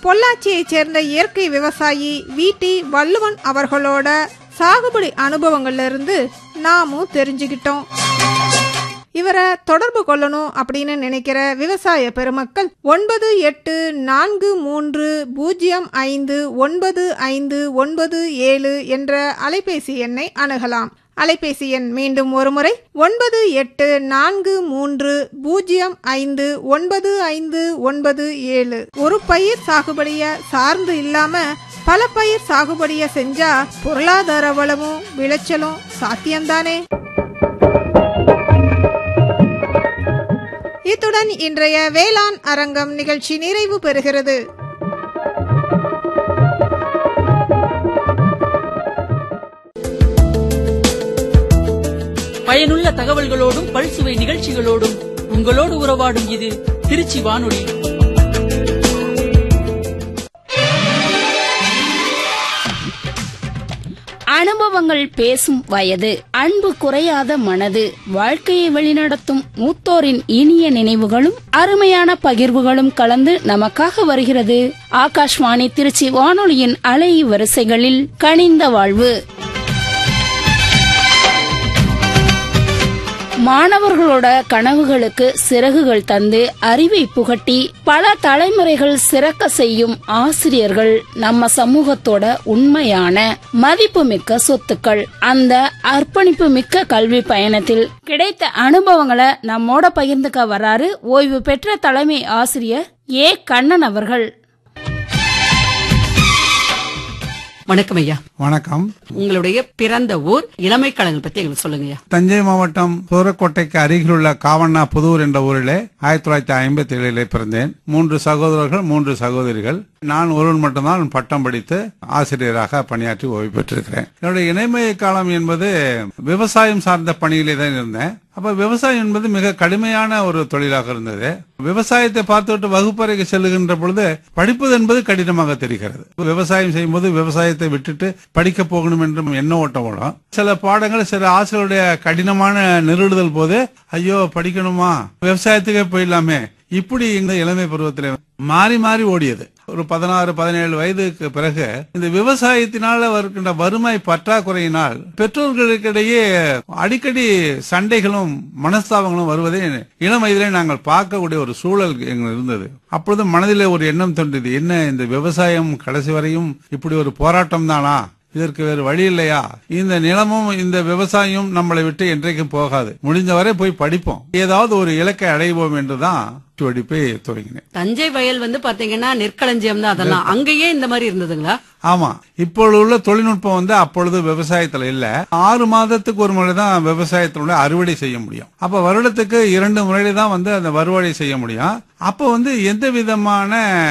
பொள்ளாச்சியைச் சேர்ந்த இயற்கை விவசாயி வீட்டி வள்ளுவன் அவர்களோட சாகுபடி அனுபவங்கள்ல இருந்து நாமும் தெரிஞ்சுக்கிட்டோம் இவரை தொடர்பு கொள்ளணும் அப்படின்னு நினைக்கிற விவசாய பெருமக்கள் ஒன்பது எட்டு நான்கு மூன்று பூஜ்ஜியம் ஐந்து ஒன்பது ஐந்து ஒன்பது ஏழு என்ற அலைபேசி எண்ணை அணுகலாம் அலைபேசி எண் மீண்டும் ஒருமுறை ஒன்பது எட்டு நான்கு மூன்று பூஜ்ஜியம் ஐந்து ஒன்பது ஐந்து ஒன்பது ஏழு ஒரு பயிர் சாகுபடிய சார்ந்து இல்லாம பல பயிர் சாகுபடிய செஞ்சா பொருளாதார வளமும் விளைச்சலும் சாத்தியம்தானே இத்துடன் இன்றைய வேளாண் அரங்கம் நிகழ்ச்சி நிறைவு பெறுகிறது பயனுள்ள தகவல்களோடும் பல்சுவை நிகழ்ச்சிகளோடும் உங்களோடு உறவாடும் இது திருச்சி வானொலி அனுபவங்கள் பேசும் வயது அன்பு குறையாத மனது வாழ்க்கையை வழிநடத்தும் மூத்தோரின் இனிய நினைவுகளும் அருமையான பகிர்வுகளும் கலந்து நமக்காக வருகிறது ஆகாஷ்வாணி திருச்சி வானொலியின் அலை வரிசைகளில் கனிந்த வாழ்வு மாணவர்களோட கனவுகளுக்கு சிறகுகள் தந்து அறிவை புகட்டி பல தலைமுறைகள் சிறக்க செய்யும் ஆசிரியர்கள் நம்ம சமூகத்தோட உண்மையான மதிப்புமிக்க சொத்துக்கள் அந்த அர்ப்பணிப்பு மிக்க கல்வி பயணத்தில் கிடைத்த அனுபவங்களை நம்மோட பகிர்ந்துக்க வராரு ஓய்வு பெற்ற தலைமை ஆசிரியர் ஏ கண்ணன் அவர்கள் வணக்கம் ஐயா வணக்கம் உங்களுடைய பிறந்த ஊர் இளமை கழகம் பத்தி எங்களுக்கு சொல்லுங்க ஐயா தஞ்சை மாவட்டம் சூரக்கோட்டைக்கு அருகிலுள்ள காவண்ணா புதூர் என்ற ஊரிலே ஆயிரத்தி தொள்ளாயிரத்தி ஐம்பத்தி ஏழிலே பிறந்தேன் மூன்று சகோதரர்கள் மூன்று சகோதரிகள் நான் ஒருவன் மட்டும்தான் பட்டம் படித்து ஆசிரியராக பணியாற்றி ஓய்வு பெற்றிருக்கிறேன் என்னுடைய இணைமய காலம் என்பது விவசாயம் சார்ந்த பணியிலே தான் இருந்தேன் அப்ப விவசாயம் என்பது மிக கடுமையான ஒரு தொழிலாக இருந்தது விவசாயத்தை பார்த்துவிட்டு வகுப்பறைக்கு செல்லுகின்ற பொழுது படிப்பது என்பது கடினமாக தெரிகிறது விவசாயம் செய்யும்போது விவசாயத்தை விட்டுட்டு படிக்க போகணும் என்றும் எண்ண ஓட்டம் வரும் சில பாடங்கள் சில ஆசிரியருடைய கடினமான நிறுடுதல் போது ஐயோ படிக்கணுமா விவசாயத்துக்கே போயிடலாமே இப்படி இந்த இளமை பருவத்தில் மாறி மாறி ஓடியது ஒரு பதினாறு பதினேழு வயதுக்கு பிறகு இந்த விவசாயத்தினால வருகின்ற வறுமை பற்றாக்குறையினால் பெற்றோர்களுக்கிடையே அடிக்கடி சண்டைகளும் மனஸ்தாபங்களும் வருவதை இளம் வயதிலே நாங்கள் பார்க்கக்கூடிய ஒரு சூழல் எங்களுக்கு இருந்தது அப்பொழுது மனதிலே ஒரு எண்ணம் தோன்றியது என்ன இந்த விவசாயம் கடைசி வரையும் இப்படி ஒரு போராட்டம் தானா இதற்கு வேறு வழி இல்லையா இந்த நிலமும் இந்த விவசாயம் நம்மளை விட்டு என்றைக்கும் போகாது முடிஞ்சவரை போய் படிப்போம் ஏதாவது ஒரு இலக்கை அடைவோம் என்றுதான் படிப்பை துவங்கினேன் தஞ்சை வயல் வந்து பாத்தீங்கன்னா நெற்களஞ்சியம் தான் அதெல்லாம் அங்கேயே இந்த மாதிரி இருந்ததுங்களா ஆமா இப்பொழுது உள்ள தொழில்நுட்பம் வந்து அப்பொழுது விவசாயத்துல இல்ல ஆறு மாதத்துக்கு ஒரு முறை தான் விவசாயத்தினுடைய அறுவடை செய்ய முடியும் அப்ப வருடத்துக்கு இரண்டு முறையில தான் வந்து அந்த வருவாடை செய்ய முடியும் அப்ப வந்து எந்த விதமான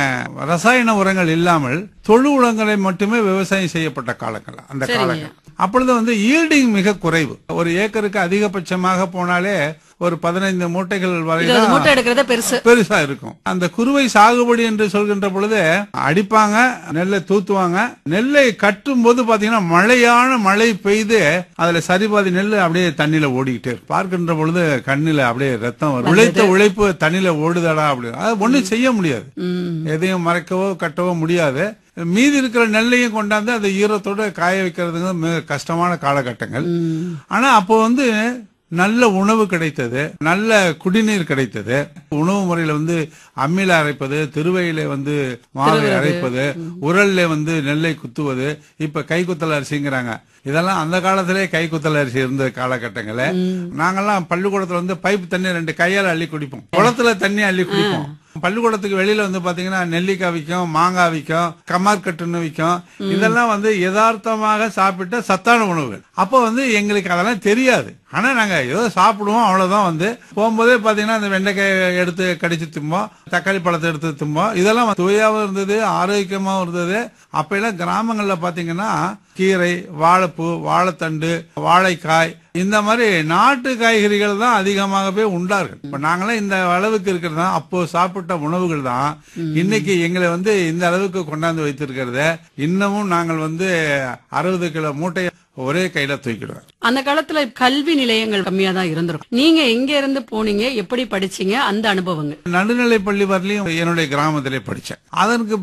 ரசாயன உரங்கள் இல்லாமல் தொழு உரங்களை மட்டுமே விவசாயம் செய்யப்பட்ட காலங்கள் அந்த காலங்கள் அப்பொழுது வந்து ஈல்டிங் மிக குறைவு ஒரு ஏக்கருக்கு அதிகபட்சமாக போனாலே ஒரு பதினைந்து மூட்டைகள் வரை இது ஒரு மூட்டை எடுக்கிறத பெருசு பெருசா இருக்கும் அந்த குறுவை சாகுபடி என்று சொல்கின்ற பொழுது அடிப்பாங்க நெல்லை தூத்துவாங்க நெல்லை கட்டும் போது பாத்தீங்கன்னா மழையான மழை பெய்து அதுல சரிபாதி நெல் அப்படியே தண்ணியில ஓடிக்கிட்டே இருக்கும். பார்க்கின்ற பொழுது கண்ணில அப்படியே ரத்தம் வரும் உழைத்த உழைப்பு தண்ணியில ஓடுதடா அப்படி அது ஒண்ணும் செய்ய முடியாது எதையும் மறைக்கவோ கட்டவோ முடியாது மீதி இருக்கிற நெல்லையும் கொண்டாந்து அந்த ஈரத்தோட காய வைக்கிறதுங்க மிக கஷ்டமான காலகட்டங்கள் ஆனா அப்போ வந்து நல்ல உணவு கிடைத்தது நல்ல குடிநீர் கிடைத்தது உணவு முறையில வந்து அம்மில அரைப்பது திருவையில வந்து மாவை அரைப்பது உரல்ல வந்து நெல்லை குத்துவது இப்ப கைக்குத்தல் அரிசிங்கிறாங்க இதெல்லாம் அந்த காலத்திலே கைக்குத்தல் அரிசி இருந்த காலகட்டங்கள நாங்கெல்லாம் பள்ளிக்கூடத்துல வந்து பைப் தண்ணி ரெண்டு கையால அள்ளி குடிப்போம் குளத்துல தண்ணி அள்ளி குடிப்போம் பள்ளிக்கூடத்துக்கு வெளியில வந்து பாத்தீங்கன்னா நெல்லிக்காய் விற்கும் மாங்காய் விற்கும் கமார்கட்டுன்னு விற்கும் இதெல்லாம் வந்து யதார்த்தமாக சாப்பிட்ட சத்தான உணவுகள் அப்போ வந்து எங்களுக்கு அதெல்லாம் தெரியாது ஆனா நாங்க ஏதோ சாப்பிடுவோம் அவ்வளவுதான் வந்து போகும்போதே பாத்தீங்கன்னா அந்த வெண்டைக்காய் எடுத்து கடிச்சு திம்போம் தக்காளி பழத்தை எடுத்து திம்போம் இதெல்லாம் துவையாவும் இருந்தது ஆரோக்கியமாவும் இருந்தது அப்ப எல்லாம் கிராமங்கள்ல பாத்தீங்கன்னா கீரை வாழைப்பூ வாழைத்தண்டு வாழைக்காய் இந்த மாதிரி நாட்டு காய்கறிகள் தான் அதிகமாகவே உண்டார்கள் இப்ப நாங்களாம் இந்த அளவுக்கு இருக்கிறது தான் அப்போ சாப்பிட்ட உணவுகள் தான் இன்னைக்கு எங்களை வந்து இந்த அளவுக்கு கொண்டாந்து வைத்திருக்கிறத இன்னமும் நாங்கள் வந்து அறுபது கிலோ மூட்டையை ஒரே கையில தூக்கிடுவேன் அந்த காலத்துல கல்வி நிலையங்கள் கம்மியா தான் இருந்திருக்கும் நீங்க எங்க இருந்து போனீங்க எப்படி படிச்சீங்க அந்த அனுபவங்கள் நடுநிலை பள்ளி வரலையும் என்னுடைய கிராமத்திலே படிச்சேன் அதற்கு